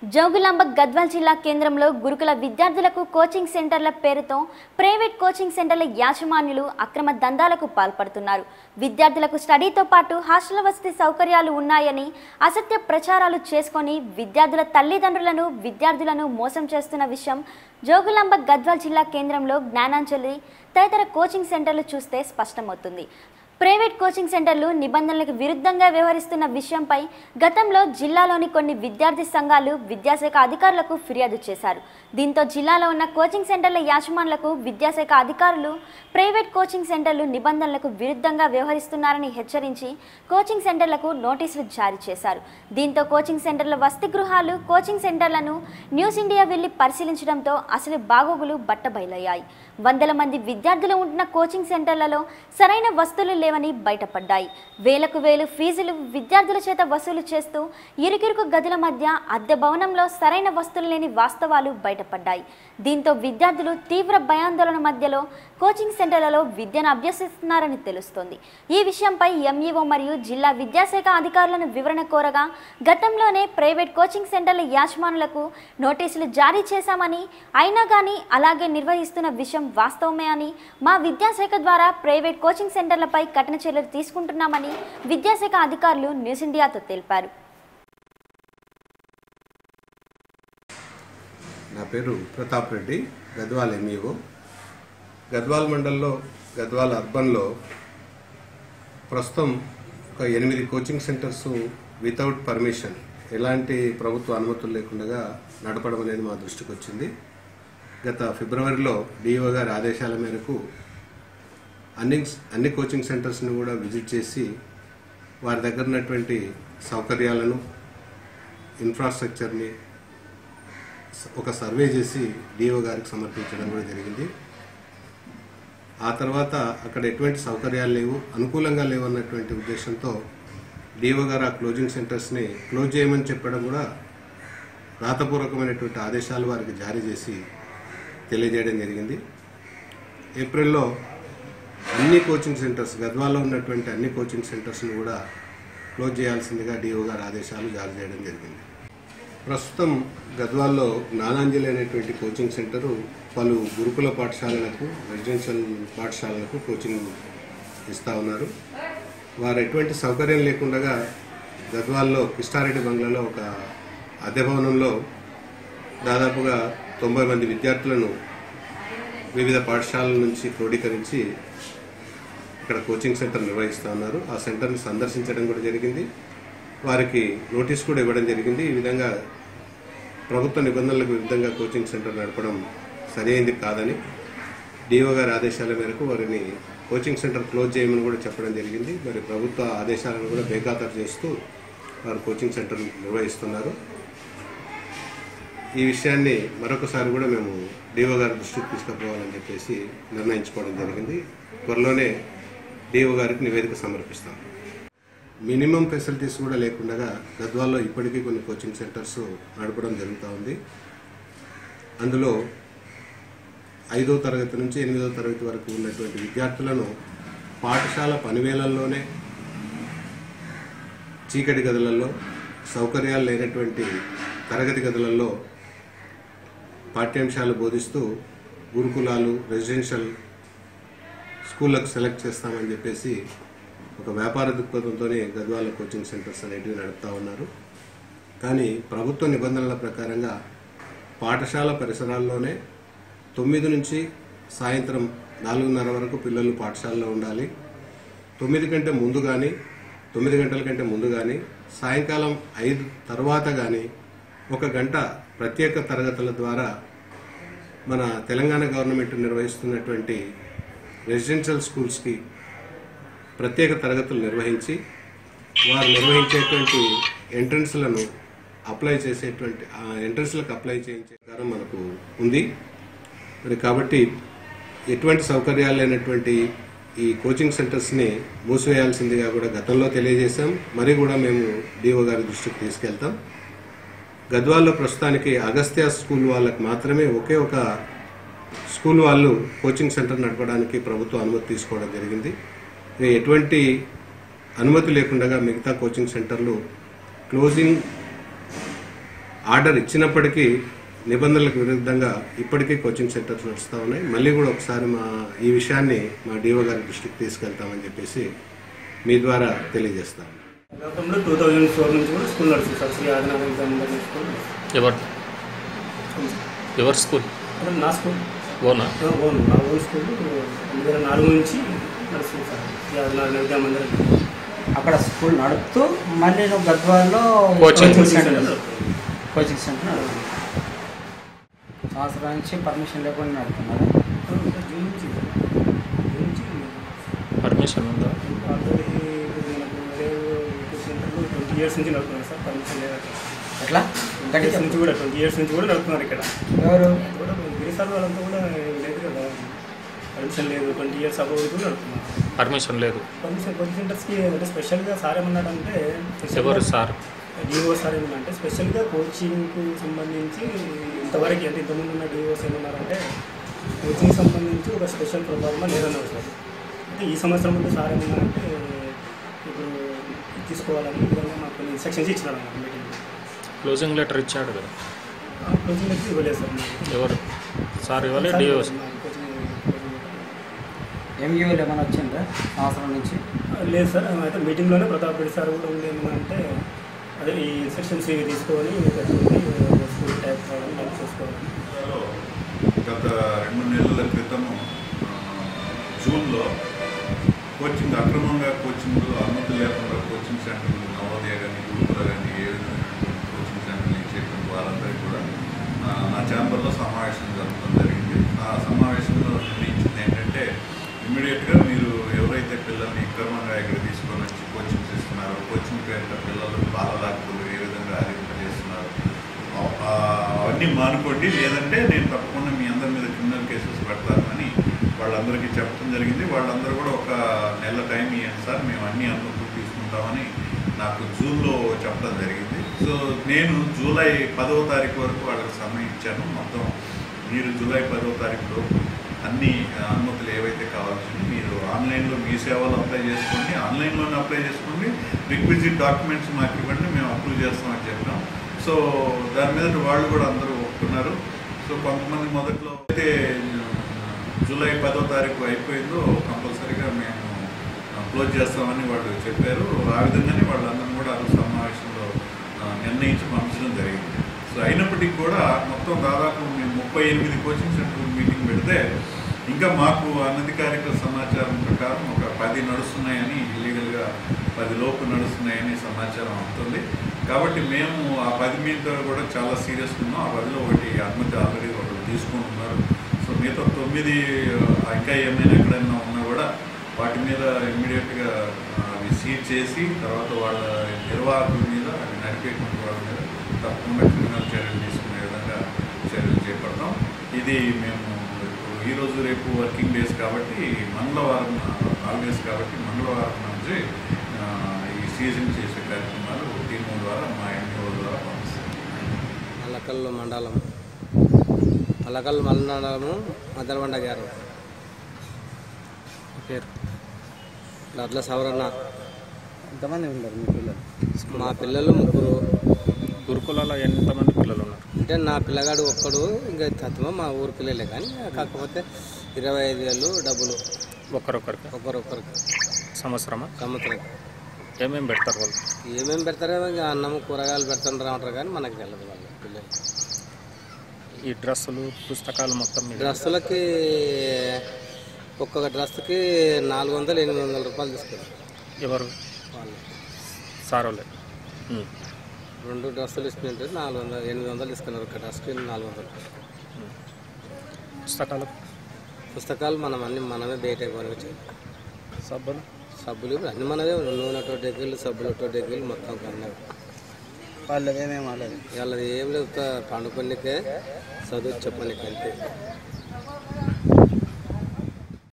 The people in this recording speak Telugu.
జోగులాంబ గద్వాల్ జిల్లా కేంద్రంలో గురుకుల విద్యార్థులకు కోచింగ్ సెంటర్ల పేరుతో ప్రైవేట్ కోచింగ్ సెంటర్ల యాజమాన్యులు అక్రమ దందాలకు పాల్పడుతున్నారు విద్యార్థులకు స్టడీతో పాటు హాస్టల్ వసతి సౌకర్యాలు ఉన్నాయని అసత్య ప్రచారాలు చేసుకొని విద్యార్థుల తల్లిదండ్రులను విద్యార్థులను మోసం చేస్తున్న విషయం జోగులాంబ గద్వాల్ జిల్లా కేంద్రంలో జ్ఞానాంజలి తదితర కోచింగ్ సెంటర్లు చూస్తే స్పష్టమవుతుంది ప్రైవేట్ కోచింగ్ సెంటర్లు నిబంధనలకు విరుద్ధంగా వ్యవహరిస్తున్న విషయంపై గతంలో జిల్లాలోని కొన్ని విద్యార్థి సంఘాలు విద్యాశాఖ అధికారులకు ఫిర్యాదు చేశారు దీంతో జిల్లాలో ఉన్న కోచింగ్ సెంటర్ల యాజమాన్లకు విద్యాశాఖ అధికారులు ప్రైవేట్ కోచింగ్ సెంటర్లు నిబంధనలకు విరుద్ధంగా వ్యవహరిస్తున్నారని హెచ్చరించి కోచింగ్ సెంటర్లకు నోటీసులు జారీ చేశారు దీంతో కోచింగ్ సెంటర్ల వసతి గృహాలు కోచింగ్ సెంటర్లను న్యూస్ ఇండియా వెళ్లి పరిశీలించడంతో అసలు బాగోగులు బట్టబయలయ్యాయి వందల మంది విద్యార్థులు ఉంటున్న కోచింగ్ సెంటర్లలో సరైన వస్తువులు లేవని బయటపడ్డాయి వేలకు వేలు ఫీజులు విద్యార్థుల చేత వసూలు చేస్తూ ఇరుకిరుకు గదుల మధ్య అద్దె భవనంలో సరైన వస్తువులు లేని వాస్తవాలు బయటపడ్డాయి దీంతో విద్యార్థులు తీవ్ర భయాందోళన మధ్యలో కోచింగ్ సెంటర్లలో విద్యను అభ్యసిస్తున్నారని తెలుస్తోంది ఈ విషయంపై ఎంఈఓ మరియు జిల్లా విద్యాశాఖ అధికారులను వివరణ కోరగా గతంలోనే ప్రైవేట్ కోచింగ్ సెంటర్ల యాజమానులకు నోటీసులు జారీ చేశామని అయినా కానీ అలాగే నిర్వహిస్తున్న విషయం వాస్తవమే అని మా విద్యాశాఖ ద్వారా ప్రైవేట్ కోచింగ్ సెంటర్లపై కఠిన చర్యలు తీసుకుంటున్నామని విద్యాశాఖ అధికారులు న్యూస్ ఇండియాతో తెలిపారు నా పేరు ప్రతాప్ రెడ్డి గద్వాల్ ఎంఈఓ గద్వాల్ మండల్లో గద్వాల్ అర్బన్లో ప్రస్తుతం ఒక ఎనిమిది కోచింగ్ సెంటర్స్ వితౌట్ పర్మిషన్ ఎలాంటి ప్రభుత్వ అనుమతులు లేకుండా నడపడం అనేది మా దృష్టికి వచ్చింది గత ఫిబ్రవరిలో డిఓ గారి ఆదేశాల మేరకు అన్ని అన్ని కోచింగ్ సెంటర్స్ని కూడా విజిట్ చేసి వారి దగ్గర ఉన్నటువంటి సౌకర్యాలను ఇన్ఫ్రాస్ట్రక్చర్ని ఒక సర్వే చేసి డిఓ గారికి సమర్పించడం కూడా జరిగింది ఆ తర్వాత అక్కడ ఎటువంటి సౌకర్యాలు లేవు అనుకూలంగా లేవు అన్నటువంటి ఉద్దేశంతో డిఓ గారు ఆ క్లోజింగ్ సెంటర్స్ని క్లోజ్ చేయమని చెప్పడం కూడా రాతపూర్వకమైనటువంటి ఆదేశాలు వారికి జారీ చేసి తెలియజేయడం జరిగింది ఏప్రిల్లో అన్ని కోచింగ్ సెంటర్స్ గద్వాలో ఉన్నటువంటి అన్ని కోచింగ్ సెంటర్స్ను కూడా క్లోజ్ చేయాల్సిందిగా డిఓ గారు ఆదేశాలు జారీ చేయడం జరిగింది ప్రస్తుతం గద్వాల్లో జ్ఞానాంజలి అనేటువంటి కోచింగ్ సెంటరు పలు గురుకుల పాఠశాలలకు రెసిడెన్షియల్ పాఠశాలలకు కోచింగ్ ఇస్తూ ఉన్నారు వారు ఎటువంటి సౌకర్యం లేకుండా గద్వాల్లో కిష్టారెడ్డి బంగ్లాలో ఒక అద్దె భవనంలో దాదాపుగా తొంభై మంది విద్యార్థులను వివిధ పాఠశాలల నుంచి క్రోడీకరించి ఇక్కడ కోచింగ్ సెంటర్ నిర్వహిస్తూ ఉన్నారు ఆ సెంటర్ని సందర్శించడం కూడా జరిగింది వారికి నోటీస్ కూడా ఇవ్వడం జరిగింది ఈ విధంగా ప్రభుత్వ నిబంధనలకు విరుద్ధంగా కోచింగ్ సెంటర్ నడపడం సరైనది కాదని డిఓ గారి ఆదేశాల మేరకు వారిని కోచింగ్ సెంటర్ క్లోజ్ చేయమని కూడా చెప్పడం జరిగింది మరి ప్రభుత్వ ఆదేశాలను కూడా బేఖాతరు చేస్తూ వారు కోచింగ్ సెంటర్ నిర్వహిస్తున్నారు ఈ విషయాన్ని మరొకసారి కూడా మేము డిఓ గారి దృష్టికి తీసుకుపోవాలని చెప్పేసి నిర్ణయించుకోవడం జరిగింది త్వరలోనే డిఓ గారికి నివేదిక సమర్పిస్తాం మినిమం ఫెసిలిటీస్ కూడా లేకుండా గద్వాల్లో ఇప్పటికీ కొన్ని కోచింగ్ సెంటర్స్ నడపడం జరుగుతూ ఉంది అందులో ఐదో తరగతి నుంచి ఎనిమిదో తరగతి వరకు ఉన్నటువంటి విద్యార్థులను పాఠశాల పనివేళల్లోనే చీకటి గదులలో సౌకర్యాలు లేనటువంటి తరగతి గదులలో పాఠ్యాంశాలు బోధిస్తూ గురుకులాలు రెసిడెన్షియల్ స్కూళ్ళకు సెలెక్ట్ చేస్తామని చెప్పేసి ఒక వ్యాపార దృక్పథంతోనే గద్వాల కోచింగ్ సెంటర్స్ అనేటివి నడుపుతా ఉన్నారు కానీ ప్రభుత్వ నిబంధనల ప్రకారంగా పాఠశాల పరిసరాల్లోనే తొమ్మిది నుంచి సాయంత్రం నాలుగున్నర వరకు పిల్లలు పాఠశాలలో ఉండాలి తొమ్మిది కంటే ముందు కానీ తొమ్మిది గంటల కంటే ముందు కానీ సాయంకాలం ఐదు తర్వాత కానీ ఒక గంట ప్రత్యేక తరగతుల ద్వారా మన తెలంగాణ గవర్నమెంట్ నిర్వహిస్తున్నటువంటి రెసిడెన్షియల్ స్కూల్స్కి ప్రత్యేక తరగతులు నిర్వహించి వారు నిర్వహించేటువంటి ఎంట్రన్స్లను అప్లై చేసేటువంటి ఆ ఎంట్రన్స్లకు అప్లై చేయించే కారం మనకు ఉంది మరి కాబట్టి ఎటువంటి సౌకర్యాలు లేనటువంటి ఈ కోచింగ్ సెంటర్స్ని మూసివేయాల్సిందిగా కూడా గతంలో తెలియజేశాం మరి కూడా మేము డిఓ గారి దృష్టికి తీసుకెళ్తాం గద్వాల్లో ప్రస్తుతానికి అగస్త్య స్కూల్ వాళ్ళకి మాత్రమే ఒకే ఒక స్కూల్ వాళ్ళు కోచింగ్ సెంటర్ నడపడానికి ప్రభుత్వం అనుమతి తీసుకోవడం జరిగింది ఇది ఎటువంటి అనుమతి లేకుండా మిగతా కోచింగ్ సెంటర్లు క్లోజింగ్ ఆర్డర్ ఇచ్చినప్పటికీ నిబంధనలకు విరుద్ధంగా ఇప్పటికీ కోచింగ్ సెంటర్స్ నడుస్తూ ఉన్నాయి మళ్ళీ కూడా ఒకసారి మా ఈ విషయాన్ని మా డిఓ గారి దృష్టికి తీసుకెళ్తామని చెప్పేసి మీ ద్వారా తెలియజేస్తాం గతంలో టూ థౌజండ్ ఫోర్ నుంచి కూడా స్కూల్ నడుస్తుంది sir Shri Adinarayana government school ఎవరు ఎవరి స్కూల్ అంటే నా స్కూల్ ఓనా నా ఓన్ నా ఓన్ స్కూల్ రెండు వేల నాలుగు నుంచి నడుస్తుంది సార్ శ్రీ ఆదినారాయణ విద్యా మందిరం అక్కడ స్కూల్ నడుపుతూ మళ్ళీ నువ్వు గద్వాల్లో coaching coaching centre centre coaching centre నడుపుతున్నావు సంవత్సరం నుంచి పర్మిషన్ లేకుండా నడుపుతున్నారు జూన్ నుంచి జూన్ నుంచి పర్మిషన్ ఉందా ఆల్రెడీ మనకు వేరే సెంటర్లో ట్వంటీ ఇయర్స్ నుంచి నడుపుతున్నారు సార్ పర్మిషన్ లేదు అక్కడ ఎట్లా గట్టి ఇయర్స్ నుంచి కూడా ట్వంటీ ఇయర్స్ నుంచి కూడా నడుపుతున్నారు ఇక్కడ ఎవరు అది కూడా గిరిసార్ వాళ్ళంతా కూడా లేదు కదా పర్మిషన్ లేదు ట్వంటీ ఇయర్స్ అబౌవ్ కూడా నడుపుతున్నారు పర్మిషన్ లేదు పర్మిషన్ కోచింగ్ సెంటర్స్కి అంటే స్పెషల్గా సార్ ఏమన్నాడంటే ఎవరు సార్ డిఓ సార్ ఏమన్నారంటే స్పెషల్గా కోచింగ్కు సంబంధించి ఇంతవరకు అంటే ఇంతకుముందు ఉన్న డిఓస్ ఏమన్నారంటే కోచింగ్ సంబంధించి ఒక స్పెషల్ ప్రోగ్రామ్ లేదన్నారు సార్ అయితే ఈ సంవత్సరం ముందు సార్ ఏమన్నారంటే ఇప్పుడు తీసుకోవాలని ఈ విధంగా మాకు కొన్ని ఇన్స్ట్రక్షన్స్ ఇచ్చినారు అన్నమాట మీటింగ్ క్లోజింగ్ లెటర్ ఇచ్చాడు కదా కోచింగ్ అయితే ఇవ్వలేదు సార్ మాకు. ఎవరు సార్ ఇవ్వాలి డిఓ సార్ మాకు కోచింగ్ కోచింగ్ ఎంఈఓలు ఏమైనా వచ్చిందా సంవత్సరం నుంచి లేదు సార్ అయితే మీటింగ్లోనే ప్రతాప్ రెడ్డి సార్ కూడా ఉండి ఏమన్నా అదే ఈ ఇన్స్ట్రక్షన్స్ ఇవి తీసుకొని పెట్టుకుని స్కూల్ టైప్ కావాలని మనం చూసుకోవాలని గత రెండు నెలల క్రితము ఆ, జూన్లో కోచింగ్ అక్రమంగా కోచింగ్ అనుమతి లేకుండా కోచింగ్ సెంటర్లు నవోదయ కానీ గురుకుల కానీ ఏ విధమైనటువంటి కోచింగ్ సెంటర్లు ఇచ్చేటువంటి వారందరికీ కూడా ఆ, నా ఛాంబర్లో సమావేశం జరగడం జరిగింది ఆ సమావేశంలో నిర్ణయించింది ఏంటంటే ఇమ్మీడియట్గా మీరు ఎవరైతే పిల్లల్ని అక్రమంగా ఇక్కడ తీసుకొని వచ్చి కోచింగ్ ఇస్తున్నారో కోచింగ్ పేరిట పిల్లలు బాలలాక్కులు ఏ విధంగా ఆరింపజేస్తున్నారు ఆ, అవన్నీ మానుకోండి లేదంటే నేను తప్పకుండా మీ అందరి మీద క్రిమినల్ కేసెస్ పెడతాను అని వాళ్ళందరికీ చెప్పడం జరిగింది వాళ్ళందరూ కూడా ఒక నెల టైం ఇవ్వండి సార్ మేము అన్ని అనుమతులు తీసుకుంటామని నాకు జూన్లో చెప్పడం జరిగింది సో నేను జూలై పదవ తారీఖు వరకు వాళ్ళకి సమయం ఇచ్చాను మొత్తం మీరు జూలై పదవ తారీఖులో అన్ని అనుమతులు ఏవైతే కావాల్సింది మీరు ఆన్లైన్లో మీ సేవలు అప్లై చేసుకోండి ఆన్లైన్లోనే అప్లై చేసుకోండి రిక్విజిట్ డాక్యుమెంట్స్ మాకు ఇవ్వండి మేము అప్రూవ్ చేస్తామని చెప్పాం సో దాని మీద వాళ్ళు కూడా అందరూ ఒప్పుకున్నారు సో కొంతమంది మొదట్లో అయితే జూలై పదో తారీఖు అయిపోయిందో కంపల్సరీగా మేము క్లోజ్ చేస్తామని వాళ్ళు చెప్పారు ఆ విధంగానే వాళ్ళందరినీ కూడా ఆ రోజు సమావేశంలో ఆ, నిర్ణయించి పంపించడం జరిగింది సో అయినప్పటికీ కూడా మొత్తం దాదాపు మేము ముప్పై ఎనిమిది కోచింగ్ సెంటర్ మీటింగ్ పెడితే ఇంకా మాకు అనధికారిక సమాచారం ప్రకారం ఒక పది నడుస్తున్నాయని ఇల్లీగల్గా పది లోపు నడుస్తున్నాయని సమాచారం అవుతుంది కాబట్టి మేము ఆ పది మీద కూడా చాలా సీరియస్ ఉన్నాం ఆ పదిలో ఒకటి అనుమతి ఆల్రెడీ ఒకటి తీసుకుంటున్నారు సో మిగతా తొమ్మిది ఆ, ఇంకా ఏమైనా ఎక్కడైనా ఉన్నా కూడా వాటి మీద ఇమ్మీడియట్గా అవి సీజ్ చేసి తర్వాత వాళ్ళ నిర్వాహకుల మీద అవి నడిపేటువంటి వాళ్ళ మీద తప్పకుండా క్రిమినల్ చర్యలు తీసుకునే విధంగా చర్యలు చేపడతాం ఇది మేము ఇప్పుడు ఈరోజు రేపు వర్కింగ్ డేస్ కాబట్టి మంగళవారం హాలిడేస్ కాబట్టి మంగళవారం నుంచి ఆ, ఈ సీజన్ చేసే కార్యక్రమాలు టీము ద్వారా మా ఎన్జిఓ ద్వారా పంపిస్తాం అల్లకల్లు మండలం అల్లకల్లు మండలము మద్దలబండ గారు పేరు అట్లా సవరణ ఎంతమంది ఉన్నారు మీ పిల్లలు మా పిల్లలు ముగ్గురు గురుకులాలో ఎంతమంది పిల్లలు ఉన్నారు అంటే నా పిల్లగాడు ఒక్కడు ఇంకా తత్వం మా ఊరు పిల్లలే కానీ కాకపోతే ఇరవై ఐదు వేలు డబ్బులు ఒక్కరొక్కరికి ఒకరొకరికి సంవత్సరమా సంవత్సరం ఏమేమి పెడతారు వాళ్ళు ఏమేమి పెడతారో ఇంకా అన్నం కూరగాయలు పెడుతుంటారు అంటారు కానీ మనకు తెలియదు వాళ్ళు పిల్లలు ఈ డ్రెస్సులు పుస్తకాలు మొత్తం మీద డ్రెస్సులకి ఒక్కొక్క డ్రెస్కి నాలుగు వందలు ఎనిమిది వందల రూపాయలు తీసుకుంటారు ఎవరు వాళ్ళు సార్ వాళ్ళే ఉమ్. రెండు డ్రెస్సులు ఇస్తుంటే నాలుగు వందలు ఎనిమిది వందలు తీసుకున్నారు ఒక డ్రెస్కి నాలుగు వందలు పుస్తకాలు పుస్తకాలు మనం అన్ని మనమే బయట కొనవచ్చు సబ్బులు సబ్బులు అన్ని మనమే నూనె టోటెగ్గిళ్ళు సబ్బులు టోటెగ్గిళ్ళు మొత్తం కొన్నాయి వాళ్ళు ఏమేమి వాళ్ళది వాళ్ళది ఏం లేదు ఉత్త పండుకొనికే చదువు చెప్పనికి అంతే